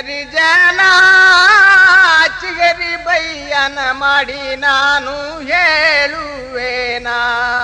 ಹರಿಜನ ಚಿಗರಿ ಬೈಯನ ಮಾಡಿ ನಾನು ಹೇಳುವೇನಾ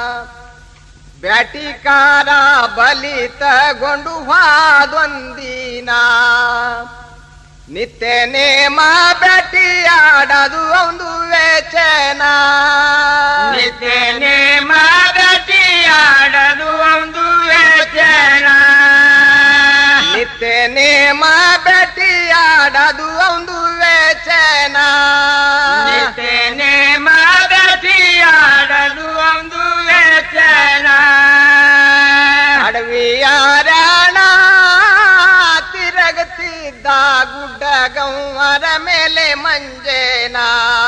ಬ್ಯಾಟಿಕಾರ ಬಲಿ ತಗೊಂಡು ಹಾದೊಂದಿನ ನಿತ್ಯ ನೇಮ ಬ್ಯಾಟಿಯಾಡದು ಒಂದು ವೇಚನ ನಿತ್ಯ ನೇಮ ಗತಿಯಾಡದು ಒಂದು ವೇಚನ ನಿತ್ಯ ನೇಮ ಬ್ಯಾಟಿಯಾಡದು ಒಂದು ವೇಚನ ನಿತ್ಯ ನೇಮ ಗತಿಯಾಡದು ಒಂದು ವೇಚನ ಅಡವಿಯಾರಣ ತಿರಗತಿದ್ದ ಗುಡ್ಡ ಗೌವರ ಮೇಲೆ ಮಂಜೇನ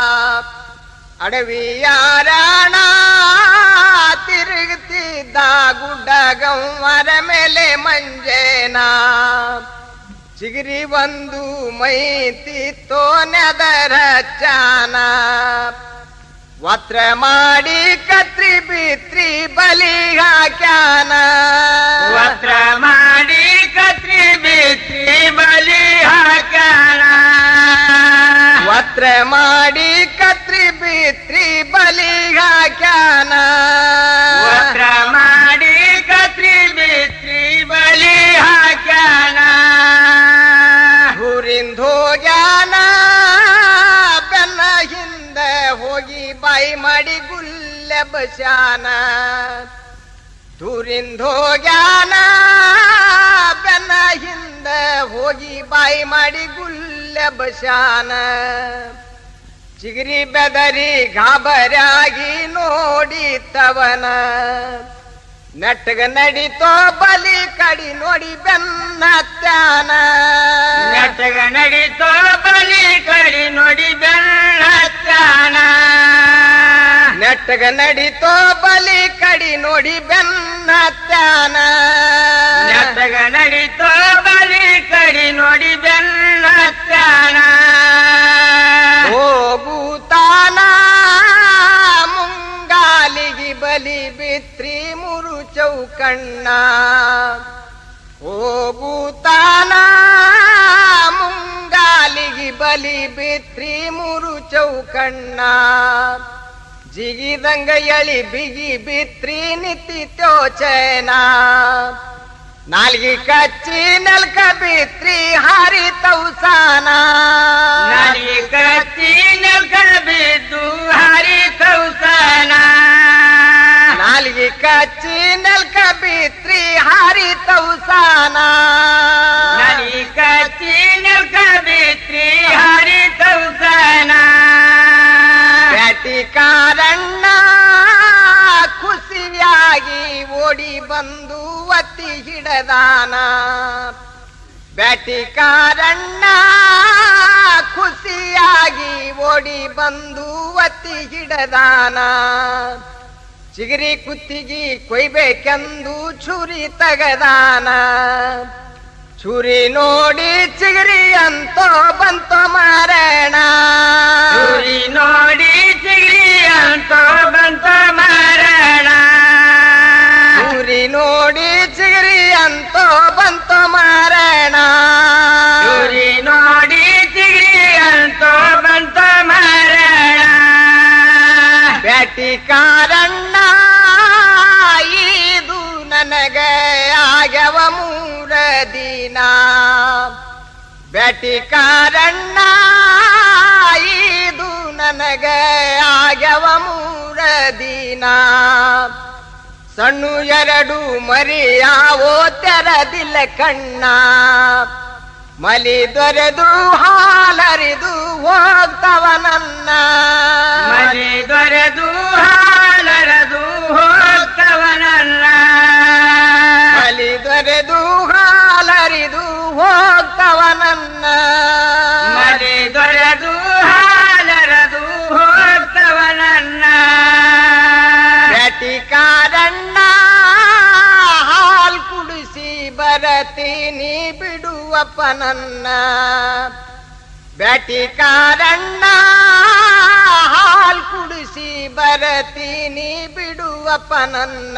ಅಡವಿಯಾರಣ ತಿರುಗುತ್ತಿದ್ದ ಗುಡ್ಡ ಗೌವರ ಮೇಲೆ ಮಂಜೇನ ಚಿಗಿರಿ ಒಂದು ಮೈತಿತ್ತೋ ನೆದರ ಚಾನ ವತ್ರ ಮಾಡಿ ಕತ್ರಿ ಬಿತ್ರಿ ಬಲಿ ಹಾಕ್ಯಾನ ವಸ್ತ್ರ ಮಾಡಿ ಕತ್ರಿ ಬಿತ್ರಿ ಬಲಿ ಹಾಕಣ ವತ್ರ ಮಾಡಿ ಕತ್ರಿ ಬಿತ್ರಿ ಬಲಿ ಹಾಕ್ಯಾನ ವಸ್ತ್ರ ಮಾಡಿ ಕತ್ರಿ ಬಿತ್ರಿ ಬಲಿ ಹಾಕಣ ಊರಿಂದ ಹೋಗ್ಯಾನ ಬೆನ್ನ ಹಿಂದೆ ಹೋಗಿ ಬಾಯಿ ಮಾಡಿ ಗುಲ್ಲೆ ಬಸ್ಯಾನ ದೂರಿಂದ ಹೋಗ್ಯಾನ ಬೆನ್ನ ಹಿಂದೆ ಹೋಗಿ ಬಾಯಿ ಮಾಡಿ ಗುಲ್ಲೆ ಬಸ್ಯಾನ ಚಿಗಿರಿ ಬೆದರಿ ಗಾಬರಾಗಿ ನೋಡಿತವನ ನೆಟ್ಟಗ ನಡಿತೋ ಬಲಿ ಕಡಿ ನೋಡಿ ಬೆನ್ನತ್ಯಾನ ನೆಟ್ಟಗ ನಡೀತೋ ಬಲಿ ಕಡಿ ನೋಡಿ ಬೆಳ್ಳತ್ತಾನ ನೆಟ್ಟಗ ನಡಿತೋ ಬಲಿ ಕಡಿ ನೋಡಿ ಬೆನ್ನತ್ಯಾನ ನೆಟ್ಟಗ ನಡೀತೋ ಬಲಿ ಕಡಿ ನೋಡಿ ಬೆಳ್ಳತ್ತಾನ ಹೋಗುತ್ತಾನ ಮುಂಗಾಲಿಗೆ ಬಲಿ ಬಿತ್ರಿ ಮುರು ಚೌಕಣ್ಣ ಹೋಗುತ್ತಾನ ಮುಂಗಾಲಿಗೆ ಬಲಿ ಬಿತ್ರಿ ಮುರು ಚೌಕಣ್ಣ ಜಿಗಿದಂಗ ಎಳಿ ಬಿಗಿ ಬಿತ್ರಿ ನಿತ್ತಿತ್ಯೋಚನ ನಾಲ್ಗಿ ಕಚ್ಚಿ ನೆಲ್ಕ ಬಿತ್ರಿ ಹಾರಿ ತೌಸಾನ ನಡಿ ಕತ್ತಿ ನೆಲ್ಕ ಬಿದ್ದು ಹರಿ ಕೌಸನ ನಾಲ್ಗಿ ಕಚ್ಚಿ ನೆಲ್ಕ ಬಿತ್ರಿ ಹಾರಿ ತೌಸಾನ ನಡಿ ಕತ್ತಿ ನೆಲ್ಕ ಬಿತ್ರಿ ಹರಿ ಕೌಸನ ಬ್ಯಾಟಿ ಕಾರಣ್ಣ ಖುಷಿಯಾಗಿ ಓಡಿ ಬಂದು ಒತ್ತಿ ಹಿಡದಾನ ಬ್ಯಾಟಿ ಕಾರಣ್ಣ ಖುಷಿಯಾಗಿ ಓಡಿ ಬಂದು ಒತ್ತಿ ಹಿಡದಾನ ಚಿಗರಿ ಕುತ್ತಿಗಿ ಕೊಯ್ಬೇಕೆಂದು ಚುರಿ ತಗದಾನ ಚುರಿ ನೋಡಿ ಚಿಗರಿ ಅಂತೋ ಬಂತೋ ಮಾರಣ ಚೂರಿ ನೋಡಿ ಚಿಗ್ರಿ ಅಂತ ಬಂತ ಮರಣ ಚುರಿ ನೋಡಿ ಚಿಗರಿ ಅಂತೋ ಬಂತೋ ಮಾರಣ ಚೂರಿ ನೋಡಿ ಚಿಗ್ರಿ ಅಂತ ಬಂತ ಮರಣ ಬ್ಯಾಟಿ ಕಾರಣ್ಣ ಇದು ನನಗ ಆಗ್ಯವ ಮೂರ ದಿನ ಬ್ಯಾಟಿ ಕಾರಣ್ಣ ಇದು ನನಗ ಆಗ್ಯವ ಮೂರ ದಿನ ಸಣ್ಣ ಎರಡು ಮರಿಯಾವೋ ತೆರದಿಲ್ಲ ಕಣ್ಣ ಮಲಿ ದೊರೆದು ಹಾಲರಿದು ಹೋಗ್ತವ ನನ್ನ ಮನೆ ದೊರೆದು ಹಾಲರದು ಹೋಗ್ತವನಲ್ಲ ಮಲಿ ದೊರೆದು ಹಾಲರಿದು ಹೋಗ್ತವ ನನ್ನ ಮನೆ ದೊರೆದು ಹಾಲರದು ಹೋಗ್ತವನಲ್ಲ ಬ್ಯಾಟಿ ಕಾರಣ್ಣ ಹಾಲ್ ಕುಡಿಸಿ ಬರತೀನಿ ಬಿಡುವಪ್ಪ ನನ್ನ ಬ್ಯಾಟಿ ಕಾರಣ್ಣ ಹಾಲ್ ಕುಡಿಸಿ ಬರತೀನಿ ಬಿಡುವಪ್ಪ ನನ್ನ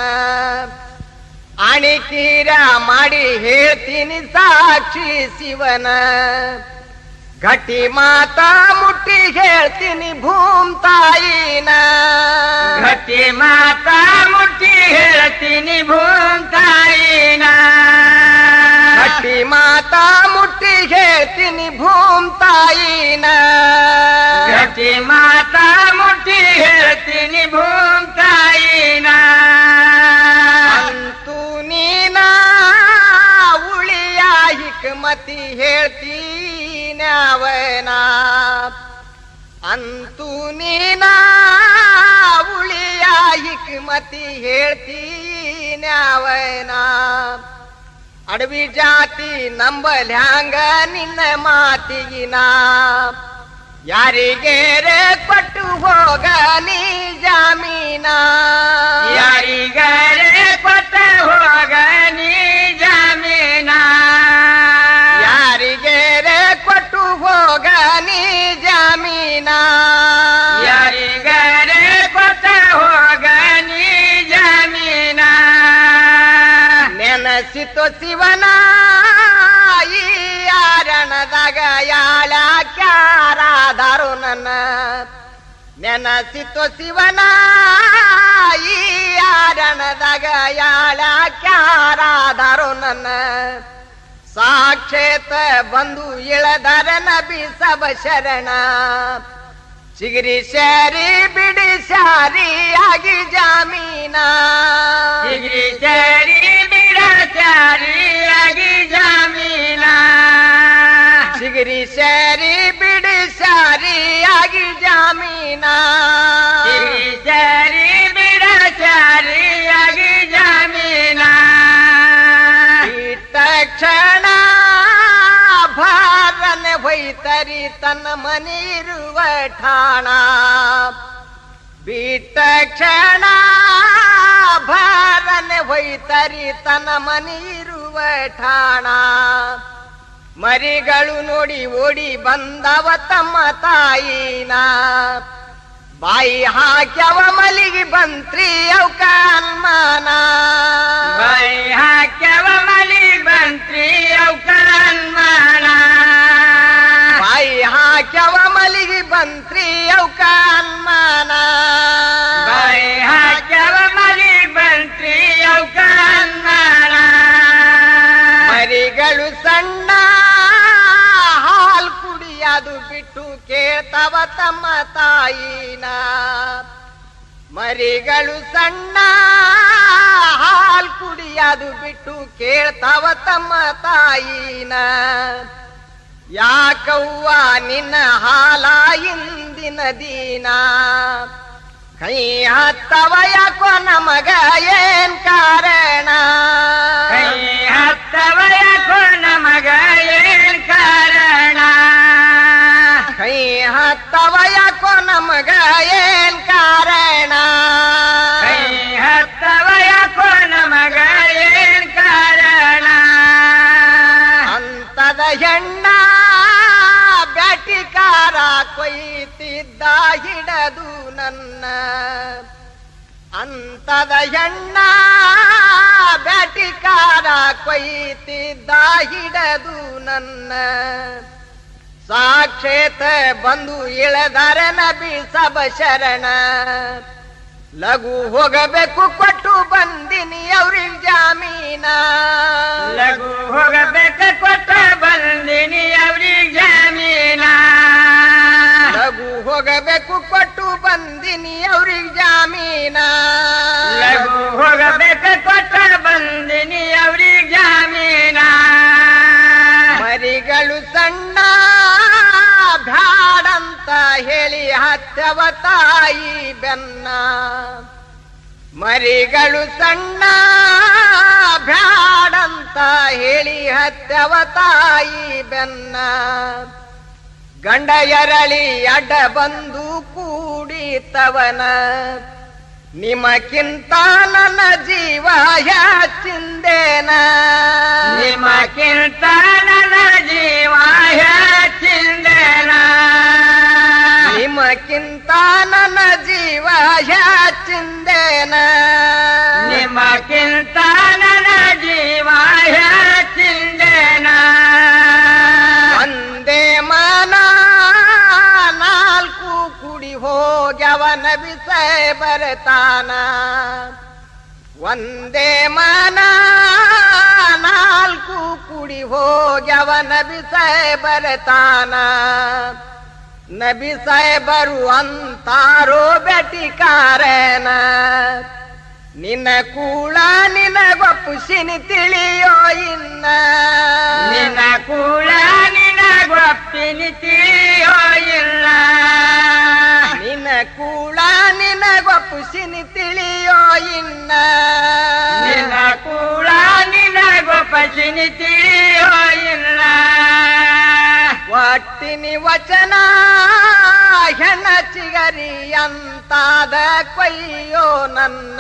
ಅಣಿಕೀರ ಮಾಡಿ ಹೇಳ್ತೀನಿ ಸಾಕ್ಷಿ ಶಿವನ ಗಟ್ಟಿ ಮಾತ ಮುಟ್ಟಿ ಹೇಳ್ತೀನಿ ಭೂಮ್ ತಾಯಿನ ಗಟ್ಟಿ ಮಾತಾ ಮುಟ್ಟಿ ಹೇಳ್ತೀನಿ ಭೂಮ್ ತಾಯಿನ ಗಟ್ಟಿ ಮಾತ ಮುಟ್ಟಿ ಹೇಳ್ತೀನಿ ಭೂಮ್ ತಾಯಿನ ಗಟ್ಟಿ ಮಾತಾ ಮುಟ್ಟಿ ಹೇಳ್ತೀನಿ ಭೂಮ್ ತಾಯಿನ ಅಂತೂ ನೀನ ಉಳಿಯ ಹಿಕ್ಮತಿ ಹೇಳ್ತೀನವನ ಅಂತೂ ನೀನ ಉಳಿಯ ಹಿಕ್ಮತಿ ಹೇಳ್ತೀನವನ ಅಡವಿ ಜಾತಿ ನಂಬಲ್ಯಾಂಗ ನಿನ್ನ ಮಾತಿಗಿನ ಯಾರಿಗೇರೆ ಕೊಟ್ಟು ಹೋಗ ನೀ ಜಾಮೀನ ಯಾರಿಗಾರೆ ಕೊಟ್ಟ ಹೋಗ ನೀ ಜಮೀನ ಯಾರಿಗೇರೆ ಕೊಟ್ಟು ಹೋಗ ನೀ ಜಾಮೀನ ಯಾರಿಗಾರೆ ಕೊಟ್ಟ ಹೋಗ ನೀ ಜಮೀನ ನೆನಸಿತು ಶಿವನ ಈ ಆರಣದಾಗ ಯಾಳ ಕ್ಯಾರಾದರು ನನ್ನ ನೆನಸಿತು ಶಿವನ ಈ ಆರಣದಾಗ ಯಾಳ ಕ್ಯಾರಾದರು ನನ್ನ ಸಾಕ್ಷೇತ ಬಂದು ಇಳದರ ನಬಿ ಸಬ ಶರಣ ಚಿಗಿರಿ ಶಾರಿ ಬಿಡಿ ಶಾರಿ ಆಗಿ ಜಾಮೀನ ಡಿಗ್ರಿ ಸರಿ ಬಿಡ ಸರಿಯಾಗಿ ಜಮೀನ ಚಿಗಿರಿ ಶಾರಿ ಬಿಡಿ ಶಾರಿ ಆಗಿ ಜಾಮೀನ ಡಿಗ್ರಿ ಸರಿ ಬಿಡ ಸರಿಯಾಗಿ ಜಮೀನ ತಕ್ಷಣ ಭಾರನ ಹೊಯ್ತರಿ ತನ್ನ ಮನೆ ಇರುವ ಠಾಣ ಬಿಟ್ಟ ಕ್ಷಣ ಭಾರನೆ ಹೊಯ್ತರಿ ತನ್ನ ಮನೆ ಇರುವ ಠಾಣ ಮರಿಗಳು ನೋಡಿ ಓಡಿ ಬಂದವ ತಮ್ಮ ತಾಯಿನ ಬಾಯಿ ಹಾಕ್ಯವ ಮಲಿಗೆ ಬಂತ್ರಿ ಅವಕ ಅನ್ಮಾನ ಬೈ ಹಾಕ್ಯವ ಮಲಿ ಬಂತ್ರಿ ಅವಕನ್ಮಾನ ಬಾಯಿ ಹಾಕ್ಯವ ಮಲಿಗೆ ಬಂತ್ರಿ ಅವಕ ಅನ್ಮಾನ ಬೈ ಹಾಕ್ಯವ ಮಲಿ ಬಂತ್ರಿ ಅವಕನ್ಮಾನ ಮರಿಗಳು ಸಣ್ಣ ಹಾಲ್ ಕುಡಿಯದು ಬಿಟ್ಟು ಕೇಳ್ತವ ತಮ್ಮ ತಾಯಿನ ಮರಿಗಳು ಸಣ್ಣ ಹಾಲ್ ಕುಡಿಯದು ಬಿಟ್ಟು ಕೇಳ್ತವ ತಮ್ಮ ತಾಯಿನ ಯಾಕವ್ವ ನಿನ್ನ ಹಾಲ ಇಂದಿನ ದೀನ ಕೈ ಹತ್ತವ ಯಾಕೋ ನಮಗ ಏನ್ ಕಾರಣ ಕೈ ಹತ್ತವ ಯಾಕೋ ನಮಗ ಏನ್ ಕಾರಣ ಕೈ ಹತ್ತವ ಯಾಕೋ ನಮಗ ಏನ್ ಕಾರಣ ಕೈ ಹತ್ತವ ಯಾಕೋ ನಮಗ ಏನ್ ಕಾರಣ ಅಂತದ ಹೆಣ್ಣ ಬ್ಯಾಟಿಕಾರ ಕೊಯ್ತಿದ್ದ ಹಿಡದು ನನ್ನ ಅಂತದ ಹೆಣ್ಣ ಬ್ಯಾಟಿಕಾರ ಕೊಯ್ತಿದ್ದ ಹಿಡದು ನನ್ನ ಸಾಕ್ಷೇತ ಬಂದು ಇಳದರ ನಬಿ ಸಬ ಶರಣ ಲಘು ಹೋಗಬೇಕು ಕೊಟ್ಟು ಬಂದಿನಿ ಅವ್ರಿಗೆ ಜಾಮೀನ ಲಘು ಹೋಗಬೇಕ ಕೊಟ್ಟ ಬಂದಿನಿ ಅವ್ರಿಗೆ ಜಮೀನ ಲಘು ಹೋಗಬೇಕು ಕೊಟ್ಟು ಬಂದಿನಿ ಅವ್ರಿಗೆ ಜಾಮೀನ ಲಘು ಹೋಗಬೇಕ ಕೊಟ್ಟ ಬಂದಿನಿ ಅವ್ರಿಗೆ ಜಮೀನ ಮರಿಗಳು ಸಣ್ಣ ಬ್ಯಾಡಂತ ಹೇಳಿ ಹತ್ತವ ತಾಯಿ ಬೆನ್ನ ಮರಿಗಳು ಸಣ್ಣ ಬ್ಯಾಡಂತ ಹೇಳಿ ಹತ್ತವ ತಾಯಿ ಬೆನ್ನ ಗಂಡ ಎರಳಿ ಅಡ್ಡ ಬಂದು ಕೂಡಿತವನ ನಿಮಕ್ಕಿಂತ ನನ್ನ ಜೀವ ಹೆಚ್ಚಿಂದೇನ ನಿಮಕ್ಕಿಂತ ನನ್ನ ಜೀವ ಹೆಚ್ಚಿಂದೇನ ನಿಮಕ್ಕಿಂತ ನನ್ನ ಜೀವ ಹೆಚ್ಚಿಂದೇನ ನಿಮಕ್ಕಿಂತ ನನ್ನ ಜೀವ ಹೆಚ್ಚಿಂದೇನ ಒಂದೇ ಮನ ನಬಿ ಸಾಹೇಬರತಾನ ಒಂದೇ ಮನ ನಾಲ್ಕು ಕುಡಿ ಹೋಗ್ಯವ ನಬಿ ಸಾಹೇಬರತಾನ ನಬಿ ಸಾಹೇಬರು ಅಂತಾರೋ ಬೆಟಿಕಾರನ ನಿನ್ನ ಕೂಳ ನಿನಗೊಪ್ಪುಸಿನಿ ತಿಳಿಯೋ ಇನ್ನ ನಿನ್ನ ಕೂಳ ನಿನಗೊಪ್ಪಿನಿ ತಿಳಿಯೋ ಇಲ್ಲ ನಿನ್ನ ಕೂಳ ನಿನಗೊಪ್ಪುಸಿನಿ ತಿಳಿಯೋ ಇನ್ನ ನಿನ್ನ ಕೂಳ ನಿನಗೊಪ್ಪಸಿನಿ ತಿಳಿಯೋ ಇಲ್ಲ ಒಟ್ಟಿನಿ ವಚನ ಹೆಣ ಚಿಗರಿ ಅಂತಾದ ಕೊಯ್ಯೋ ನನ್ನ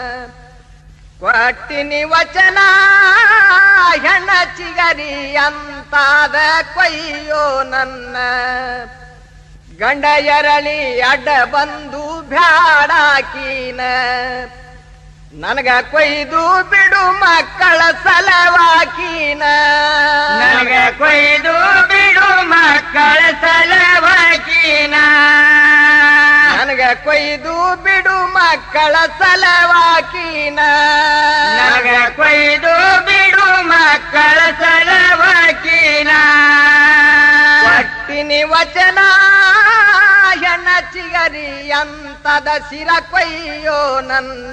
ಕೊಟ್ಟಿನಿ ವಚನ ಹೆಣ ಚಿಗರಿ ಅಂತಾದ ಕೊಯ್ಯೋ ನನ್ನ ಗಂಡ ಎರಳಿ ಅಡ್ಡ ಬಂದು ಬ್ಯಾಡಾಕೀನ ನನಗ ಕೊಯ್ದು ಬಿಡು ಮಕ್ಕಳ ಸಲವಾಕೀನ ನನಗ ಕೊಯ್ದು ಬಿಡು ಮಕ್ಕಳ ಸಲವಕಿನ ನನಗ ಕೊಯ್ದು ಬಿಡು ಮಕ್ಕಳ ಸಲವಾಕೀನ ನನಗ ಕೊಯ್ದು ಬಿಡು ಮಕ್ಕಳ ಸಲವಕಿನ ಒಟ್ಟಿನಿ ವಚನ ಹೆಣ್ಣ ಚಿಗರಿ ಅಂತದ ಸಿರ ಕೊಯ್ಯೋ ನನ್ನ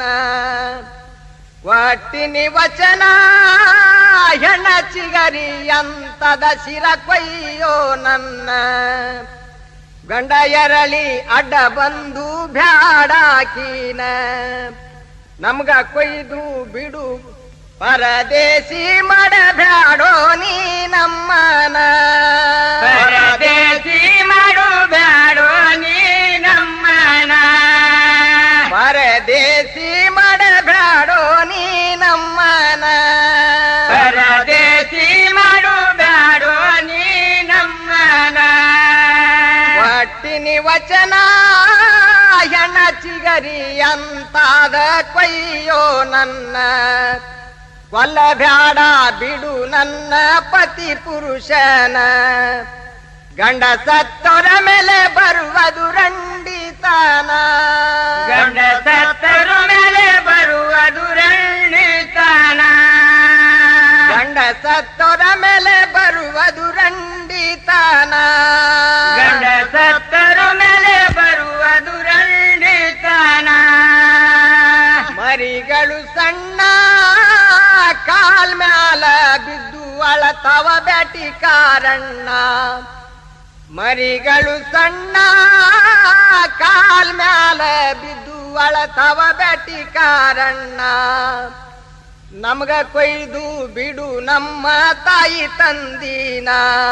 ಒಟ್ಟಿನಿ ವಚನ ಹೆಣ್ಣ ಚಿಗರಿ ಅಂತದ ಸಿರ ಕೊಯ್ಯೋ ನನ್ನ ಗಂಡ ಎರಳಿ ಅಡ್ಡ ಬಂದು ಬ್ಯಾಡಾಕೀನ ನಮ್ಗ ಕೊಯ್ದು ಬಿಡು ಪರದೇಶಿ ಮಾಡಬ್ಯಾಡೋ ನೀ ನಮ್ಮನ ಪರದೇಶಿ ಮಾಡು ಬ್ಯಾಡೋ ನೀ ನಮ್ಮನ ಪರದೇಶಿ ಮಾಡಬ್ಯಾಡೋ ನೀ ನಮ್ಮನ ಪರದೇಶಿ ಮಾಡು ಬ್ಯಾಡೋ ನೀ ನಮ್ಮನ ಒಟ್ಟಿನಿ ವಚನ ಹೆಣ ಚಿಗರಿ ಅಂತಾದ ಕೊಯ್ಯೋ ನನ್ನ ಕೊಲ್ಲಬ್ಯಾಡ ಬಿಡು ನನ್ನ ಪತಿ ಪುರುಷನ ಗಂಡ ಸತ್ತೊರ ಮೇಲೆ ಬರುವುದು ರಂಡಿತಾನ ಗಂಡ ಸತ್ತರು ಮೇಲೆ ಬರುವುದು ರಂಡಿತನ ಗಂಡ ಸತ್ತೊರ ಮೇಲೆ ಬರುವುದು ರಂಡಿತಾನ ಗಂಡ ಸತ್ತರು ಮೇಲೆ ಬರುವುದು ರಂಡಿತನ ಮರಿಗಳು ಸಣ್ಣ ಕಾಲ್ ಮ್ಯಾಲ ಬಿದ್ದು ಅಳತವ ಬ್ಯಾಟಿ ಕಾರಣ್ಣ ಮರಿಗಳು ಸಣ್ಣ ಕಾಲ್ ಮ್ಯಾಲ ಬಿದ್ದು ಅಳತವ ಬ್ಯಾಟಿ ಕಾರಣ್ಣ ನಮ್ಗ ಕೊಯ್ದು ಬಿಡು ನಮ್ಮ ತಾಯಿ ತಂದಿನ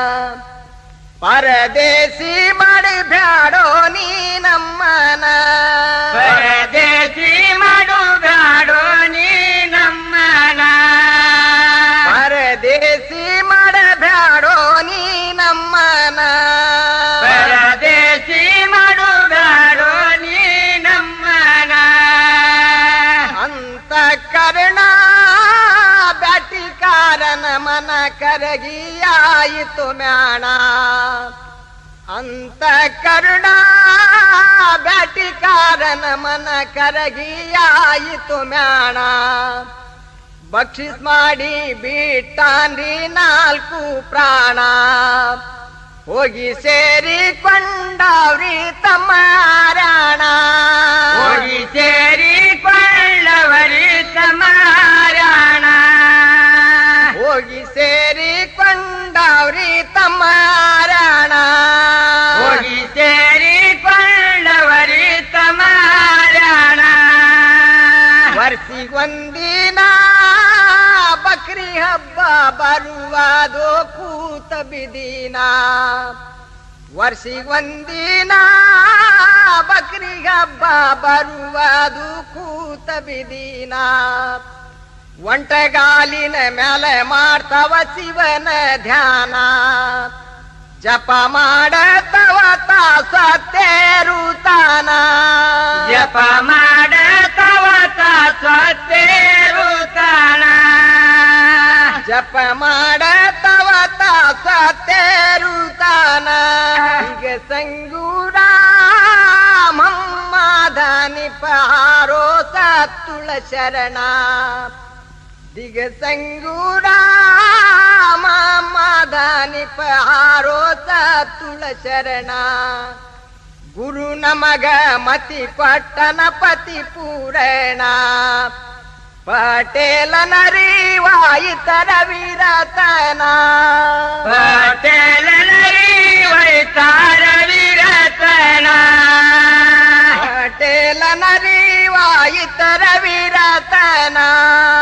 ಪರದೇಶಿ ಮಾಡಿ ಬ್ಯಾಡೋ ನೀ ನಮ್ಮನ ಪರದೇಶಿ ಮಾಡು ಬ್ಯಾಡೋ ನೀ ನಮ್ಮನ ಪರದೇಶಿ ಮಾಡಬ್ಯಾಡೋ ನೀ ನಮ್ಮನ ಪರದೇಶಿ ಮಾಡು ಬ್ಯಾಡೋ ನೀ ನಮ್ಮನ ಅಂತ ಕರ್ಣ ಬ್ಯಾಟಿಕಾರನ ಮನ ಕರಗಿಯಾಯಿತು ಮ್ಯಾಣ ಅಂತ ಕರುಣ ಬ್ಯಾಟಿಕಾರನ ಮನ ಕರಗಿಯಾಯಿತು ಮ್ಯಾಣ ಬಕ್ಷಿಸ್ ಮಾಡಿ ಬಿಟ್ಟಾನ್ರಿ ನಾಲ್ಕು ಪ್ರಾಣ ಹೋಗಿ ಸೇರಿಕೊಂಡವ್ರಿ ತಮ್ಮಾರಾಣ ಹೋಗಿ ಸೇರಿಕೊಳ್ಳವರಿ ಸಮಾರಾಣ ಹೋಗಿ ಸೇರಿಕೊಂಡವ್ರಿ ತಮ್ಮಾರಾಣ ಹೋಗಿ ಸೇರಿಕೊಳ್ಳವರಿ ಸಮಾರಾಣ ವರ್ಷಿಗೊಂದಿನ ಬಕ್ರಿ ಹಬ್ಬ ಬರುವುದು ಕೂತ ಬಿದಿನ ವರ್ಷಿಗೊಂದಿನ ಬಕ್ರಿ ಹಬ್ಬ ಬರುವುದು ಕೂತ ಬಿದಿನ ಒಂಟಗಾಲಿನ ಮೇಲೆ ಮಾಡ್ತವ ಶಿವನ ಧ್ಯಾನ ಜಪ ಮಾಡತವ ಸತ್ತೇರುತ್ತಾನ ಜಪ ಮಾಡ ತವತ ಸ್ವತ್ತೇರುತ್ತಾನ ಜಪ ಮಾಡತವ ಸತ್ತೇರುತ್ತಾನ ಈಗ ಸಂಗೂಡ ಮಮ್ಮದ ತುಳ ಶರಣ ದಿಗ ಸಂಗೂರ ಮಾದಾನಿ ಹಾರೋತ ತುಳ ಶರಣ ಗುರು ನಮಗ ಮತಿ ಪಟ್ಟನ ಪತಿ ಪೂರಣ ಪಟೇಲ ನರಿವಾಯಿತರ ವೀರತನ ಪಟೇಲನರಿ ವೈತಾರ ವಿರತನ ಪಟೇಲ ನರಿವಾಯಿತರ ವೀರತನ